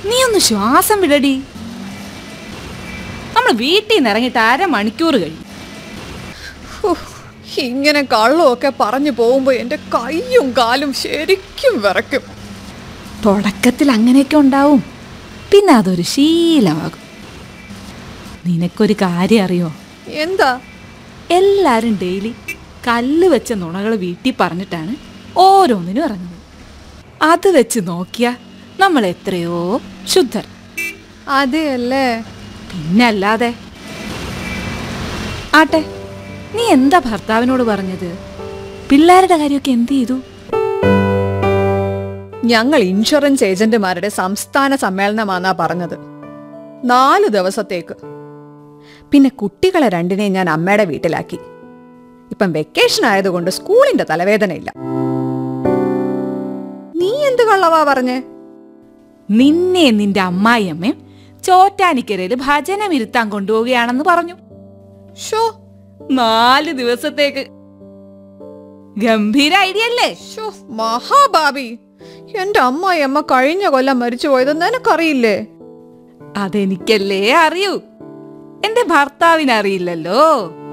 നീ ഒന്ന് ശ്വാസം വിടടി നമ്മൾ വീട്ടിൽ നിന്ന് ഇറങ്ങിയിട്ട് അരമണിക്കൂർ കഴിഞ്ഞു ഹോ, ഇങ്ങനെ കള്ളമൊക്കെ പറഞ്ഞു പോകുമ്പോൾ എൻ്റെ കൈയും കാലും ശരിക്കും വിറയ്ക്കും തുടക്കത്തിൽ അങ്ങനെയൊക്കെ ഉണ്ടാവും പിന്നെ അതൊരു ശീലമാകും നിനക്കൊരു കാര്യം അറിയോ എന്താ എല്ലാരും ഡെയിലി കല്ല് വെച്ച നുണകൾ വീട്ടിൽ പറഞ്ഞിട്ടാണ് ഓരോന്നിനും ഇറങ്ങുന്നത് അത് വെച്ച് നോക്കിയാ നമ്മൾ എത്രയോ ശുദ്ധർ അതെയല്ലേ പിന്നെ അല്ലാതെ ആട്ടെ നീ എന്താ ഭർത്താവിനോട് പറഞ്ഞത് പിള്ളേരുടെ കാര്യമൊക്കെ എന്ത് ചെയ്തു ഞങ്ങൾ ഇൻഷുറൻസ് ഏജന്റുമാരുടെ സംസ്ഥാന സമ്മേളനമാണെന്നാ പറഞ്ഞത് നാല് ദിവസത്തേക്ക് പിന്നെ കുട്ടികളെ രണ്ടിനെയും ഞാൻ അമ്മയുടെ വീട്ടിലാക്കി ഇപ്പം വെക്കേഷൻ ആയതുകൊണ്ട് സ്കൂളിന്റെ തലവേദനയില്ല നീ എന്ത് കള്ളവാ പറഞ്ഞേ നിന്നെ നിന്റെ അമ്മായിയമ്മയും ചോറ്റാനിക്കരയിൽ ഭജനം ഇരുത്താൻ കൊണ്ടുപോവുകയാണെന്ന് പറഞ്ഞു ഷോ നാല് ദിവസത്തേക്ക് ഗംഭീര ഐഡിയ അല്ലേ ഷോ മഹാഭാബി എന്റെ അമ്മായിയമ്മ കഴിഞ്ഞ കൊല്ലം മരിച്ചു പോയത് അതെനിക്കല്ലേ അറിയൂ എന്റെ ഭർത്താവിന് അറിയില്ലല്ലോ